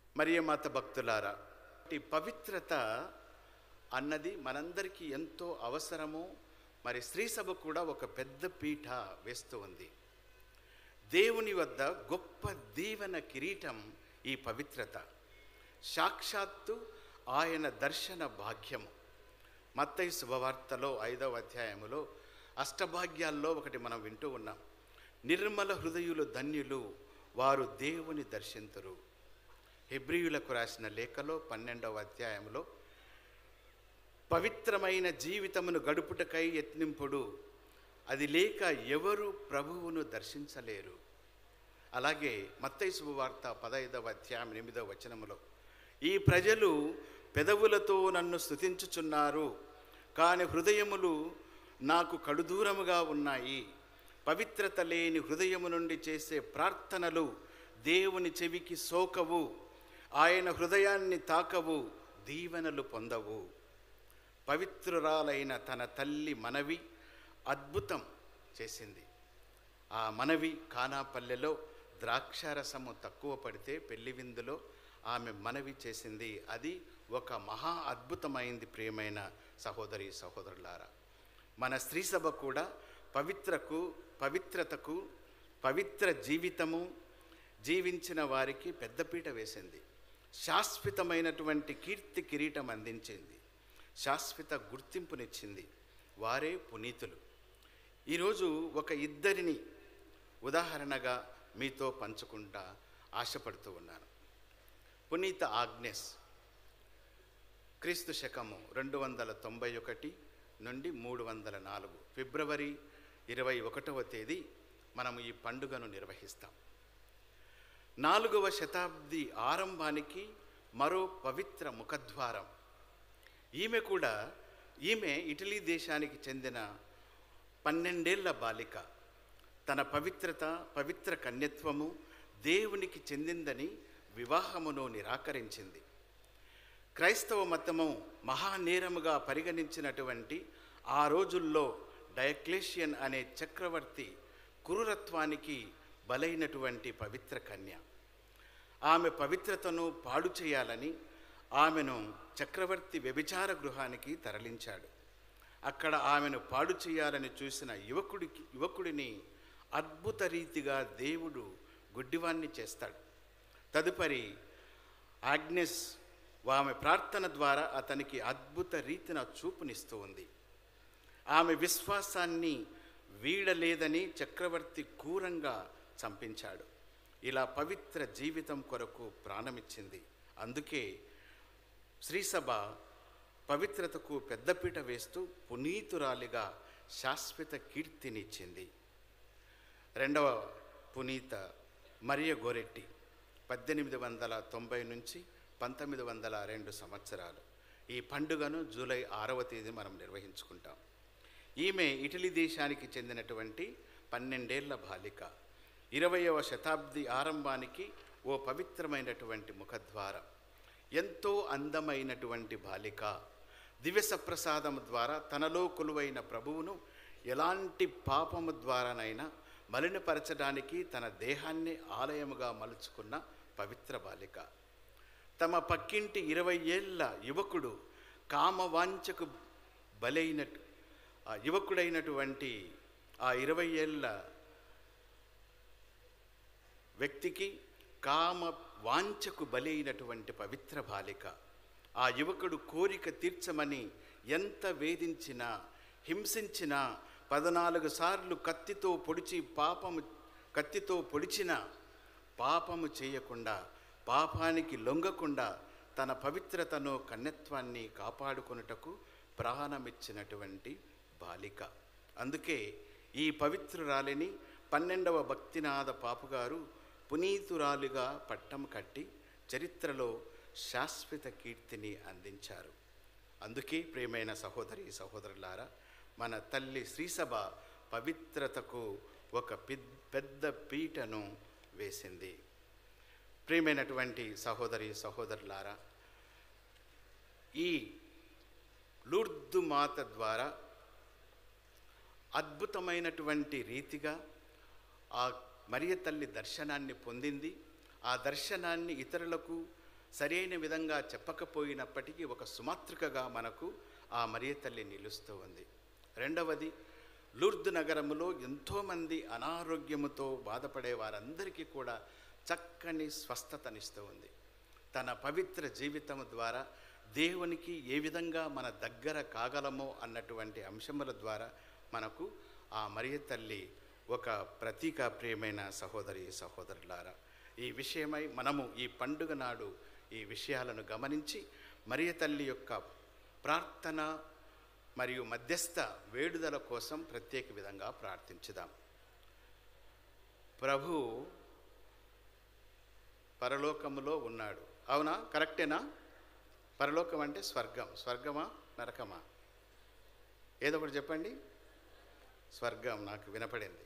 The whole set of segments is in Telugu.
మరియమాత భక్తులారా ఈ పవిత్రత అన్నది మనందరికీ ఎంతో అవసరము మరి స్త్రీ సభ కూడా ఒక పెద్ద పీఠ వేస్తూ ఉంది దేవుని వద్ద గొప్ప దీవెన కిరీటం ఈ పవిత్రత సాక్షాత్తు ఆయన దర్శన భాగ్యము మత్తయి శుభవార్తలో ఐదవ అధ్యాయములో అష్టభాగ్యాల్లో ఒకటి మనం వింటూ ఉన్నాం నిర్మల హృదయులు ధన్యులు వారు దేవుని దర్శింతురు హెబ్రియులకు రాసిన లేఖలో పన్నెండవ అధ్యాయంలో పవిత్రమైన జీవితమును గడుపుటకై యత్నింపుడు అది లేక ఎవరు ప్రభువును దర్శించలేరు అలాగే మత్తయి శుభవార్త పదైదవ అధ్యాయం ఎనిమిదవ వచనములో ఈ ప్రజలు పెదవులతో నన్ను స్తుతించుచున్నారు కాని హృదయములు నాకు కడుదూరముగా ఉన్నాయి పవిత్రత లేని హృదయము నుండి చేసే ప్రార్థనలు దేవుని చెవికి సోకవు ఆయన హృదయాన్ని తాకవు దీవెనలు పొందవు పవిత్రురాలైన తన తల్లి మనవి అద్భుతం చేసింది ఆ మనవి కానాపల్లెలో ద్రాక్షారసము తక్కువ పడితే పెళ్లి విందులో ఆమె మనవి చేసింది అది ఒక మహా అద్భుతమైంది ప్రియమైన సహోదరి సహోదరులారా మన స్త్రీ సభ కూడా పవిత్రకు పవిత్రతకు పవిత్ర జీవితము జీవించిన వారికి పెద్దపీట వేసింది శాశ్వతమైనటువంటి కీర్తి కిరీటం అందించింది శాశ్వత గుర్తింపునిచ్చింది వారే పునీతులు ఈరోజు ఒక ఇద్దరిని ఉదాహరణగా మీతో పంచుకుంటా ఆశపడుతూ ఉన్నాను పునీత ఆగ్నెస్ క్రీస్తు శకము రెండు వందల తొంభై ఒకటి నుండి మూడు వందల నాలుగు ఫిబ్రవరి ఇరవై ఒకటవ తేదీ మనం ఈ పండుగను నిర్వహిస్తాం నాలుగవ శతాబ్ది ఆరంభానికి మరో పవిత్ర ముఖద్వారం ఈమె కూడా ఈమె ఇటలీ దేశానికి చెందిన పన్నెండేళ్ల బాలిక తన పవిత్రత పవిత్ర కన్యత్వము దేవునికి చెందిందని వివాహమును నిరాకరించింది క్రైస్తవ మతము మహానేరముగా పరిగణించినటువంటి ఆ రోజుల్లో డయక్లేషియన్ అనే చక్రవర్తి క్రూరత్వానికి బలైనటువంటి పవిత్ర కన్య ఆమె పవిత్రతను పాడు చేయాలని ఆమెను చక్రవర్తి వ్యభిచార గృహానికి తరలించాడు అక్కడ ఆమెను పాడు చేయాలని చూసిన యువకుడికి యువకుడిని అద్భుత రీతిగా దేవుడు గుడ్డివాన్ని చేస్తాడు తదుపరి ఆగ్నెస్ ఆమె ప్రార్థన ద్వారా అతనికి అద్భుత రీతిన చూపునిస్తూ ఉంది ఆమె విశ్వాసాన్ని వీడలేదని చక్రవర్తి క్రూరంగా చంపించాడు ఇలా పవిత్ర జీవితం కొరకు ప్రాణమిచ్చింది అందుకే శ్రీసభ పవిత్రతకు పెద్దపీట వేస్తూ పునీతురాలిగా శాశ్వత కీర్తినిచ్చింది రెండవ పునీత మరియ గోరెట్టి పద్దెనిమిది వందల తొంభై నుంచి పంతొమ్మిది వందల రెండు సంవత్సరాలు ఈ పండుగను జూలై ఆరవ తేదీ మనం నిర్వహించుకుంటాం ఈమె ఇటలీ దేశానికి చెందినటువంటి పన్నెండేళ్ల బాలిక ఇరవయవ శతాబ్ది ఆరంభానికి ఓ పవిత్రమైనటువంటి ముఖద్వారం ఎంతో అందమైనటువంటి బాలిక దివ్య ప్రసాదం ద్వారా తనలో కొలువైన ప్రభువును ఎలాంటి పాపము ద్వారానైనా మలినపరచడానికి తన దేహాన్ని ఆలయముగా మలుచుకున్న పవిత్ర బాలిక తమ పక్కింటి ఇరవై ఏళ్ళ యువకుడు కామవాంఛకు బలైనటు ఆ యువకుడైనటువంటి ఆ ఇరవై ఏళ్ళ వ్యక్తికి కామ వాంఛకు బలైనటువంటి పవిత్ర బాలిక ఆ యువకుడు కోరిక తీర్చమని ఎంత వేధించినా హింసించినా పద్నాలుగు సార్లు కత్తితో పొడిచి పాపము కత్తితో పొడిచిన పాపము చేయకుండా పాపానికి లొంగకుండా తన పవిత్రతను కన్యత్వాన్ని కాపాడుకొనుటకు ప్రాణమిచ్చినటువంటి బాలిక అందుకే ఈ పవిత్రురాలిని పన్నెండవ భక్తినాథ పాపుగారు పునీతురాలుగా పట్టం కట్టి చరిత్రలో శాశ్వత కీర్తిని అందించారు అందుకే ప్రియమైన సహోదరి సహోదరులారా మన తల్లి శ్రీసభ పవిత్రతకు ఒక పెద్- పెద్ద పీటను వేసింది ప్రియమైనటువంటి సహోదరి సహోదరులారా ఈ లూర్దు మాత ద్వారా అద్భుతమైనటువంటి రీతిగా ఆ మరియ తల్లి దర్శనాన్ని పొందింది ఆ దర్శనాన్ని ఇతరులకు సరైన విధంగా చెప్పకపోయినప్పటికీ ఒక సుమాత్రికగా మనకు ఆ మరియ తల్లి నిలుస్తూ ఉంది రెండవది లూర్దు నగరములో ఎంతోమంది అనారోగ్యముతో బాధపడే వారందరికీ కూడా చక్కని స్వస్థతనిస్తూ ఉంది తన పవిత్ర జీవితం ద్వారా దేవునికి ఏ విధంగా మన దగ్గర కాగలమో అన్నటువంటి అంశముల ద్వారా మనకు ఆ మరియ తల్లి ఒక ప్రతీక ప్రియమైన సహోదరి సహోదరులారా ఈ విషయమై మనము ఈ పండుగ నాడు ఈ విషయాలను గమనించి మరియ తల్లి యొక్క ప్రార్థన మరియు మధ్యస్థ వేడుదల కోసం ప్రత్యేక విధంగా ప్రార్థించుదాం ప్రభు పరలోకములో ఉన్నాడు అవునా కరెక్టేనా పరలోకం అంటే స్వర్గం స్వర్గమా నరకమా ఏదో ఒకటి చెప్పండి స్వర్గం నాకు వినపడింది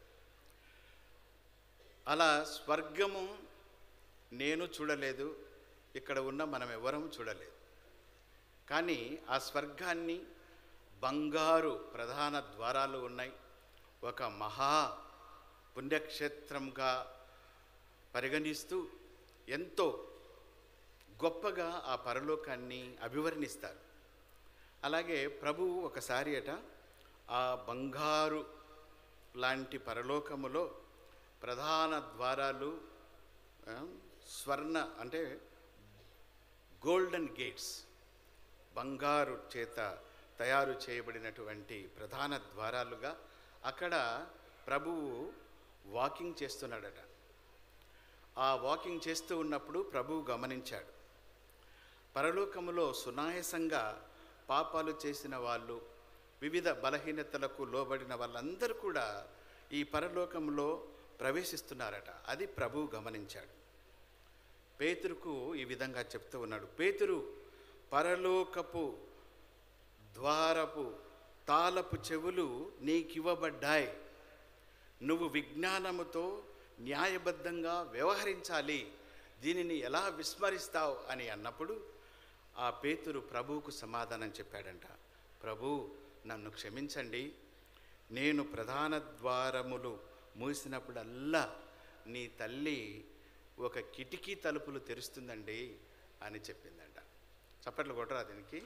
అలా స్వర్గము నేను చూడలేదు ఇక్కడ ఉన్న మనం ఎవరం చూడలేదు కానీ ఆ స్వర్గాన్ని బంగారు ప్రధాన ద్వారాలు ఉన్నాయి ఒక మహా పుణ్యక్షేత్రంగా పరిగణిస్తూ ఎంతో గొప్పగా ఆ పరలోకాన్ని అభివర్ణిస్తారు అలాగే ప్రభువు ఒకసారి అట ఆ బంగారు లాంటి పరలోకములో ప్రధాన ద్వారాలు ఆ, స్వర్ణ అంటే గోల్డెన్ గేట్స్ బంగారు చేత తయారు చేయబడినటువంటి ప్రధాన ద్వారాలుగా అక్కడ ప్రభువు వాకింగ్ చేస్తున్నాడట ఆ వాకింగ్ చేస్తూ ఉన్నప్పుడు ప్రభువు గమనించాడు పరలోకములో సునాయసంగా పాపాలు చేసిన వాళ్ళు వివిధ బలహీనతలకు లోబడిన వాళ్ళందరూ కూడా ఈ పరలోకంలో ప్రవేశిస్తున్నారట అది ప్రభువు గమనించాడు పేతురుకు ఈ విధంగా చెప్తూ ఉన్నాడు పేతురు పరలోకపు ద్వారపు తాళపు చెవులు నీకివ్వబడ్డాయి నువ్వు విజ్ఞానముతో న్యాయబద్ధంగా వ్యవహరించాలి దీనిని ఎలా విస్మరిస్తావు అని అన్నప్పుడు ఆ పేతురు ప్రభువుకు సమాధానం చెప్పాడంట ప్రభు నన్ను క్షమించండి నేను ప్రధాన ద్వారములు మూసినప్పుడల్లా నీ తల్లి ఒక కిటికీ తలుపులు తెరుస్తుందండి అని చెప్పిందంట చప్పట్లు కొట్టరా దీనికి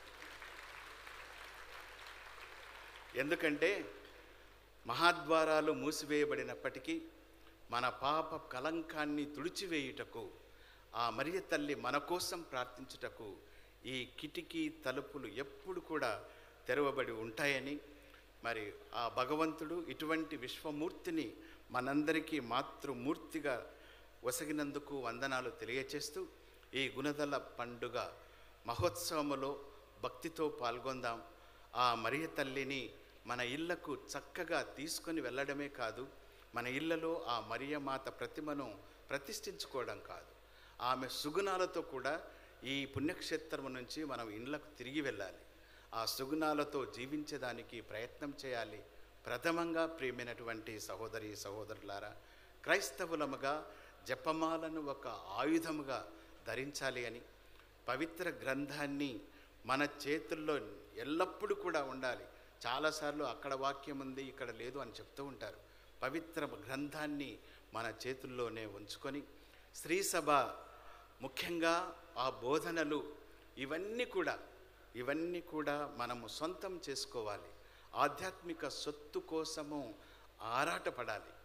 ఎందుకంటే మహాద్వారాలు మూసివేయబడినప్పటికీ మన పాప కలంకాన్ని తుడిచివేయుటకు ఆ మరియ తల్లి మన కోసం ప్రార్థించుటకు ఈ కిటికీ తలుపులు ఎప్పుడు కూడా తెరవబడి ఉంటాయని మరి ఆ భగవంతుడు ఇటువంటి విశ్వమూర్తిని మనందరికీ మాతృమూర్తిగా వసగినందుకు వందనాలు తెలియచేస్తూ ఈ గుణదల పండుగ మహోత్సవములో భక్తితో పాల్గొందాం ఆ మరియ తల్లిని మన ఇళ్లకు చక్కగా తీసుకొని వెళ్ళడమే కాదు మన ఇళ్లలో ఆ మరియమాత ప్రతిమను ప్రతిష్ఠించుకోవడం కాదు ఆమె సుగుణాలతో కూడా ఈ పుణ్యక్షేత్రం నుంచి మనం ఇళ్లకు తిరిగి వెళ్ళాలి ఆ సుగుణాలతో జీవించడానికి ప్రయత్నం చేయాలి ప్రథమంగా ప్రియమైనటువంటి సహోదరి సహోదరులారా క్రైస్తవులముగా జపమాలను ఒక ఆయుధముగా ధరించాలి అని పవిత్ర గ్రంథాన్ని మన చేతుల్లో ఎల్లప్పుడూ కూడా ఉండాలి చాలాసార్లు అక్కడ వాక్యం ఉంది ఇక్కడ లేదు అని చెప్తూ ఉంటారు పవిత్ర గ్రంథాన్ని మన చేతుల్లోనే ఉంచుకొని స్త్రీ సభ ముఖ్యంగా ఆ బోధనలు ఇవన్నీ కూడా ఇవన్నీ కూడా మనము సొంతం చేసుకోవాలి ఆధ్యాత్మిక సొత్తు కోసము ఆరాటపడాలి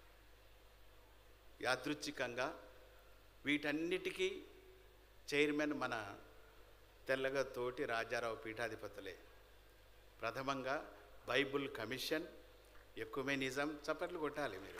యాదృచ్ఛికంగా వీటన్నిటికీ చైర్మన్ మన తెల్లగా తోటి రాజారావు పీఠాధిపతులే ప్రథమంగా బైబుల్ కమిషన్ ఎక్కుమెనిజం చప్పట్లు కొట్టాలి మీరు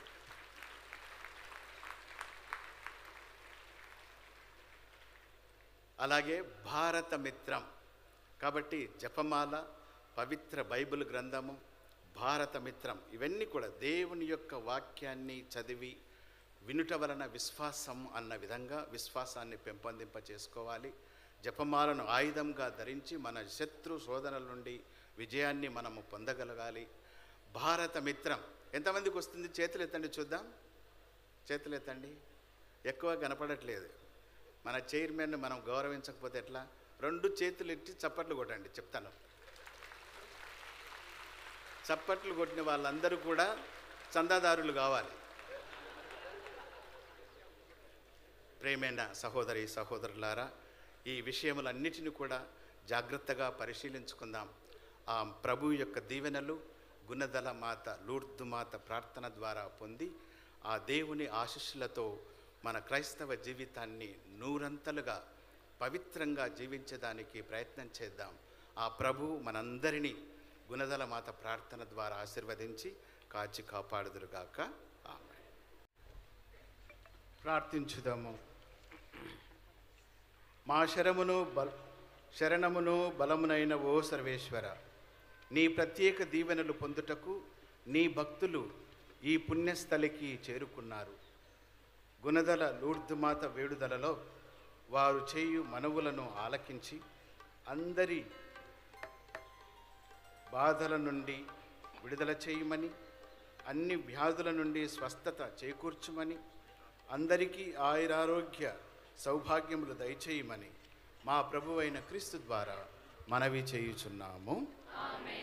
అలాగే భారత మిత్రం కాబట్టి జపమాల పవిత్ర బైబిల్ గ్రంథము భారత మిత్రం ఇవన్నీ కూడా దేవుని యొక్క వాక్యాన్ని చదివి వినుట వలన విశ్వాసం అన్న విధంగా విశ్వాసాన్ని పెంపొందింప చేసుకోవాలి జపమాలను ఆయుధంగా ధరించి మన శత్రు శోధనల నుండి విజయాన్ని మనము పొందగలగాలి భారత మిత్రం ఎంతమందికి వస్తుంది చేతులు ఎత్తండి చూద్దాం చేతులు ఎత్తండి ఎక్కువ కనపడట్లేదు మన చైర్మన్ మనం గౌరవించకపోతే ఎట్లా రెండు చేతులు ఎత్తి చప్పట్లు కొట్టండి చెప్తాను చప్పట్లు కొట్టిన వాళ్ళందరూ కూడా చందాదారులు కావాలి ప్రేమైన సహోదరి సహోదరులారా ఈ విషయములన్నిటిని కూడా జాగ్రత్తగా పరిశీలించుకుందాం ఆ ప్రభు యొక్క దీవెనలు గుణదల మాత లూర్దు మాత ప్రార్థన ద్వారా పొంది ఆ దేవుని ఆశీస్సులతో మన క్రైస్తవ జీవితాన్ని నూరంతలుగా పవిత్రంగా జీవించడానికి ప్రయత్నం చేద్దాం ఆ ప్రభు మనందరినీ గుణదల మాత ప్రార్థన ద్వారా ఆశీర్వదించి కాచి కాపాడుదురుగాక ఆమె ప్రార్థించుదాము మా శరమును బల శరణమును బలమునైన ఓ సర్వేశ్వర నీ ప్రత్యేక దీవెనలు పొందుటకు నీ భక్తులు ఈ పుణ్యస్థలికి చేరుకున్నారు గుణదల లూర్దుమాత వేడుదలలో వారు చేయు మనవులను ఆలకించి అందరి బాధల నుండి విడుదల చేయమని అన్ని వ్యాధుల నుండి స్వస్థత చేకూర్చుమని అందరికీ ఆయురారోగ్య సౌభాగ్యములు దయచేయమని మా ప్రభువైన క్రీస్తు ద్వారా మనవి చేయుచున్నాము ఆమె